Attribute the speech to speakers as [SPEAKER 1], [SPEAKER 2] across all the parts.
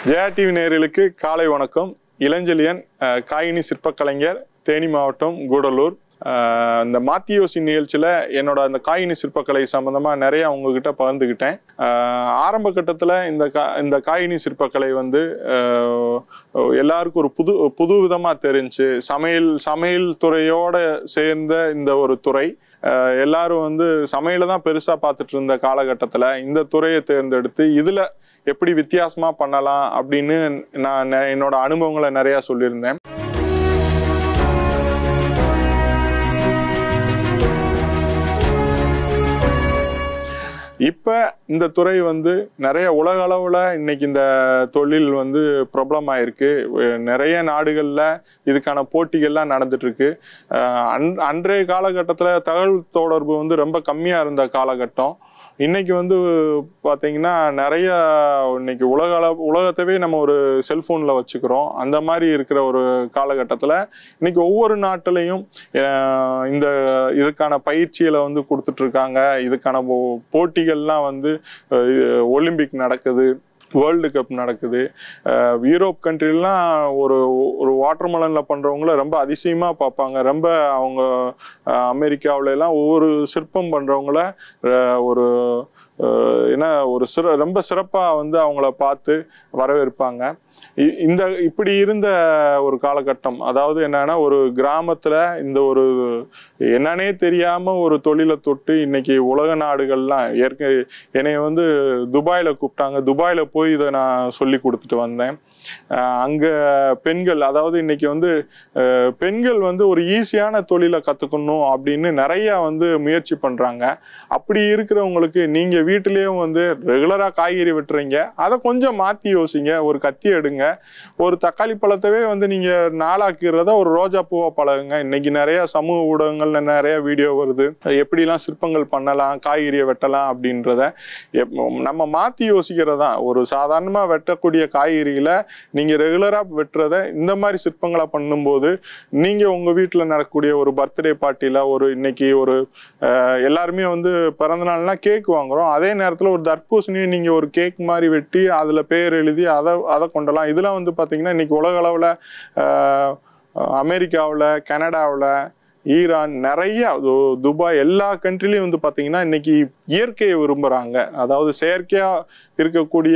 [SPEAKER 1] Jaya TV நேயர்களுக்கு காலை வணக்கம் இளஞ்செழியன் அஹ், காயினி சிற்பக்கலைஞர் தேனி மாவட்டம் கூடலூர் அஹ், இந்த மாத்தியோசி நிகழ்ச்சியில் என்னோட அந்த காயினி சிற்பக்கலை சம்மந்தமாக நிறைய உங்ககிட்ட பகிர்ந்துக்கிட்டேன் அஹ், ஆரம்ப கட்டத்தில் இந்த கா இந்த காயினி சிற்பக்கலை வந்து அஹ், எல்லாருக்கும் ஒரு புது புது விதமாக தெரிஞ்சு சமையல் சமையல் துறையோட சேர்ந்த இந்த ஒரு துறை அஹ், எல்லாரும் வந்து சமையலை தான் பெருசாக பார்த்துட்டு இருந்த காலகட்டத்தில் இந்த துறையை தேர்ந்தெடுத்து இதில் எப்படி வித்தியாசமா பண்ணலாம் அப்படின்னு நான் நெ- என்னோட அனுபவங்களை நிறைய சொல்லியிருந்தேன் இப்ப இந்த துறை வந்து நிறைய உலக அளவுல இன்னைக்கு இந்த தொழில் வந்து பிரபலம் ஆயிருக்கு அஹ் நிறைய நாடுகள்ல இதுக்கான போட்டிகள்லாம் நடந்துட்டு இருக்கு அஹ் அன்- அன்றைய காலகட்டத்துல தகவல் தொடர்பு வந்து ரொம்ப கம்மியா இருந்த காலகட்டம் இன்னைக்கு வந்து பாத்தீங்கன்னா நிறைய இன்னைக்கு உலக அளவு உலகத்தவே நம்ம ஒரு செல்போன்ல வச்சுக்கிறோம் அந்த மாதிரி இருக்கிற ஒரு காலகட்டத்துல இன்னைக்கு ஒவ்வொரு நாட்டிலையும் அஹ், இந்த இதுக்கான பயிற்சிகளை வந்து கொடுத்துட்டு இருக்காங்க இதுக்கான போ- போட்டிகள்லாம் வந்து அஹ், ஒலிம்பிக் நடக்குது வேர்ல்டு கப் நடக்குது அஹ், யூரோப் கண்ட்ரிலாம் ஒரு ஒரு வாட்டர்மெலன்ல பண்றவங்கள ரொம்ப அதிசயமா பார்ப்பாங்க ரொம்ப அவங்க அஹ், அமெரிக்காவுல எல்லாம் ஒவ்வொரு சிற்பம் பண்றவங்கள அஹ், ஒரு அஹ், என்ன ஒரு சிற ரொம்ப சிறப்பா வந்து அவங்கள பார்த்து வரவேற்பாங்க இ- இந்த இப்படி இருந்த ஒரு காலகட்டம் அதாவது என்னன்னா ஒரு கிராமத்துல இந்த ஒரு என்னன்னே தெரியாம ஒரு தொழிலை தொட்டு இன்னைக்கு உலக நாடுகள்லாம் ஏற்க என்னைய வந்து துபாயில கூப்பிட்டாங்க துபாயில போய் இதை நான் சொல்லி கொடுத்துட்டு வந்தேன் அஹ் அங்க பெண்கள் அதாவது இன்னைக்கு வந்து அஹ் பெண்கள் வந்து ஒரு ஈஸியான தொழிலை கத்துக்கணும் அப்படின்னு நிறைய வந்து முயற்சி பண்றாங்க அப்படி இருக்கிறவங்களுக்கு நீங்க வீட்டிலேயும் வந்து ரெகுலரா காய்கறி வெட்டுறீங்க அதை கொஞ்சம் மாத்தி யோசிங்க ஒரு கத்தி எடுங்க ஒரு தக்காளி பழத்தவே வந்து நீங்க நாளாக்கிறத ஒரு ரோஜா பூவா பழகுங்க இன்னைக்கு நிறைய சமூக ஊடகங்கள்ல நிறைய வீடியோ வருது எப்படிலாம் சிற்பங்கள் பண்ணலாம் காய்கறியை வெட்டலாம் அப்படின்றத எப்- நம்ம மாத்தி யோசிக்கிறதா ஒரு சாதாரணமா வெட்டக்கூடிய காய்கறிகளை நீங்க ரெகுலரா வெட்டுறத இந்த மாதிரி சிற்பங்களா பண்ணும்போது நீங்க உங்க வீட்டுல நடக்கக்கூடிய ஒரு பர்த்டே பார்ட்டில ஒரு இன்னைக்கு ஒரு அஹ், எல்லாருமே வந்து பிறந்த நாள்னா கேக் வாங்குறோம் அதே நேரத்துல ஒரு தர்பூசணியை நீங்க ஒரு கேக் மாதிரி வெட்டி அதுல பேர் எழுதி அதை அதை கொண்டலாம் இதெல்லாம் வந்து பாத்தீங்கன்னா இன்னைக்கு உலக அளவுல அஹ், அமெரிக்காவுல கனடாவுல ஈரான் நிறைய து- துபாய் எல்லா கண்ட்ரிலையும் வந்து பாத்தீங்கன்னா இன்னைக்கு இயற்கையை விரும்புறாங்க அதாவது செயற்கையா இருக்கக்கூடிய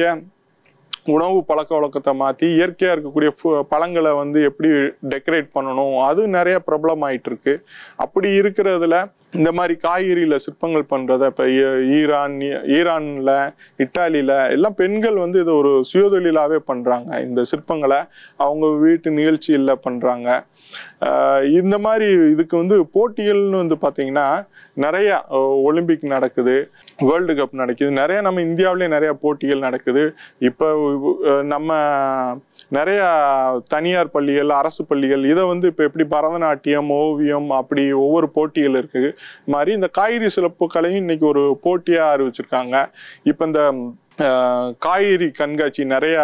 [SPEAKER 1] உணவு பழக்க வழக்கத்தை மாத்தி இயற்கையா இருக்கக்கூடிய ஃபு- பழங்களை வந்து எப்படி டெக்கரேட் பண்ணணும் அது நிறைய பிரபலம் ஆயிட்டு இருக்கு அப்படி இருக்கிறதுல இந்த மாதிரி காய்கறியில சிற்பங்கள் பண்றத இப்ப ஈ- ஈரான் ஈ- ஈரான்ல இட்டாலியில எல்லாம் பெண்கள் வந்து இது ஒரு சுயதொழிலாவே பண்றாங்க இந்த சிற்பங்களை அவங்க வீட்டு நிகழ்ச்சியில பண்றாங்க ஆஹ் இந்த மாதிரி இதுக்கு வந்து போட்டிகள்னு வந்து பாத்தீங்கன்னா நிறைய அஹ், ஒலிம்பிக் நடக்குது வேர்ல்டு கப் நடக்குது நிறைய நம்ம இந்தியாவிலேயே நிறைய போட்டிகள் நடக்குது இப்போ அஹ், நம்ம நிறைய தனியார் பள்ளிகள் அரசு பள்ளிகள் இதை வந்து இப்போ எப்படி பரதநாட்டியம் ஓவியம் அப்படி ஒவ்வொரு போட்டிகள் இருக்கு மாதிரி இந்த காய்கறி சிறப்புகளையும் இன்னைக்கு ஒரு போட்டியா அறிவிச்சிருக்காங்க இப்போ இந்த அஹ், காய்கறி கண்காட்சி நிறைய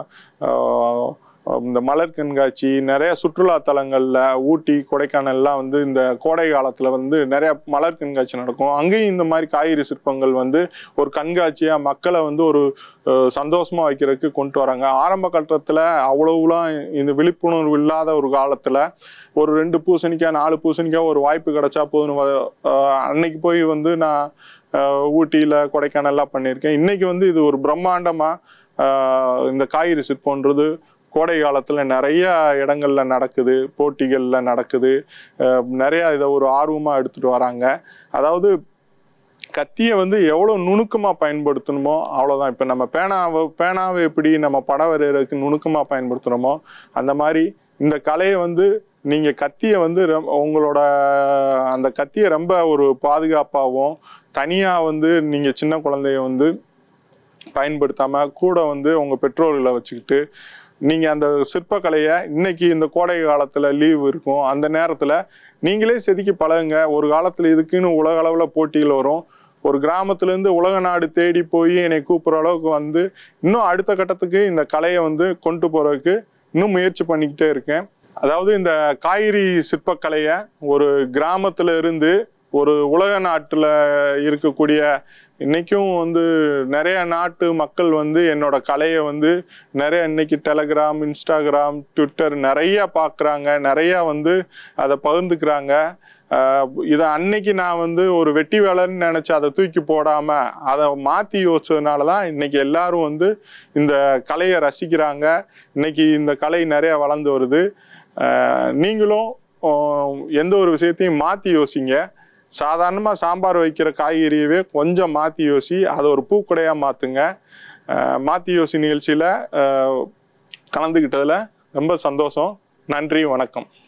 [SPEAKER 1] அஹ், இந்த மலர் கண்காட்சி நிறைய சுற்றுலா தலங்கள்ல ஊட்டி கொடைக்கானல்லாம் வந்து இந்த கோடை காலத்துல வந்து நிறைய மலர் கண்காட்சி நடக்கும் அங்கேயும் இந்த மாதிரி காய்கறி சிற்பங்கள் வந்து ஒரு கண்காட்சியா மக்களை வந்து ஒரு அஹ், சந்தோஷமா வைக்கிறதுக்கு கொண்டு வராங்க ஆரம்ப கட்டத்துல அவ்வளவுலாம் இந்த விழிப்புணர்வு இல்லாத ஒரு காலத்துல ஒரு ரெண்டு பூசணிக்காய் நாலு பூசணிக்காய் ஒரு வாய்ப்பு கிடைச்சா போதும் அன்னைக்கு போய் வந்து நான் அஹ், ஊட்டியில கொடைக்கானல்லாம் பண்ணியிருக்கேன் இன்னைக்கு வந்து இது ஒரு பிரம்மாண்டமா ஆஹ், இந்த காய்கறி சிற்பம்ன்றது கோடை காலத்துல நிறைய இடங்கள்ல நடக்குது போட்டிகள்ல நடக்குது அஹ், நிறைய இதை ஒரு ஆர்வமா எடுத்துட்டு வராங்க அதாவது கத்தியை வந்து எவ்வளவு நுணுக்கமா பயன்படுத்தணுமோ அவ்வளவுதான் இப்ப நம்ம பேனாவை பேனாவை எப்படி நம்ம படம் வரைகிறதுக்கு நுணுக்கமா பயன்படுத்துறோமோ அந்த மாதிரி இந்த கலையை வந்து நீங்க கத்தியை வந்து ரொம்ப- உங்களோட அந்த கத்தியை ரொம்ப ஒரு பாதுகாப்பாகவும் தனியா வந்து நீங்க சின்ன குழந்தைய வந்து பயன்படுத்தாம கூட வந்து உங்க பெற்றோர்களை வச்சுக்கிட்டு நீங்க அந்த சிற்பக்கலையை இன்னைக்கு இந்த கோடை காலத்துல லீவ் இருக்கும் அந்த நேரத்துல நீங்களே செதுக்கி பழகுங்க ஒரு காலத்துல இதுக்குன்னு உலக அளவுல போட்டிகள் வரும் ஒரு கிராமத்துல இருந்து உலக நாடு தேடி போய் என்னை கூப்பிடுற அளவுக்கு வந்து இன்னும் அடுத்த கட்டத்துக்கு இந்த கலையை வந்து கொண்டு போறதுக்கு இன்னும் முயற்சி பண்ணிக்கிட்டே இருக்கேன் அதாவது இந்த காய்கறி சிற்பக்கலையை ஒரு கிராமத்துல இருந்து ஒரு உலக நாட்டில் இருக்கக்கூடிய இன்னைக்கும் வந்து நிறைய நாட்டு மக்கள் வந்து என்னோட கலையை வந்து நிறைய இன்னைக்கு டெலகிராம் இன்ஸ்டாகிராம் ட்விட்டர் நிறைய பார்க்குறாங்க நிறைய வந்து அதை பகிர்ந்துக்கிறாங்க ஆஹ் இதை அன்னைக்கு நான் வந்து ஒரு வெட்டி வேலைன்னு நினைச்சு அதை தூக்கி போடாம அதை மாத்தி யோசிச்சதுனால தான் இன்னைக்கு எல்லாரும் வந்து இந்த கலையை ரசிக்கிறாங்க இன்னைக்கு இந்த கலை நிறைய வளர்ந்து வருது ஆஹ் நீங்களும் ஆஹ் எந்த ஒரு விஷயத்தையும் மாத்தி யோசிங்க சாதாரணமாக சாம்பார் வைக்கிற காய்கறியவே கொஞ்சம் மாற்றி யோசி அதை ஒரு பூக்கடையாக மாற்றுங்க மாற்றி யோசி நிகழ்ச்சியில் கலந்துக்கிட்டதில் ரொம்ப சந்தோஷம் நன்றி வணக்கம்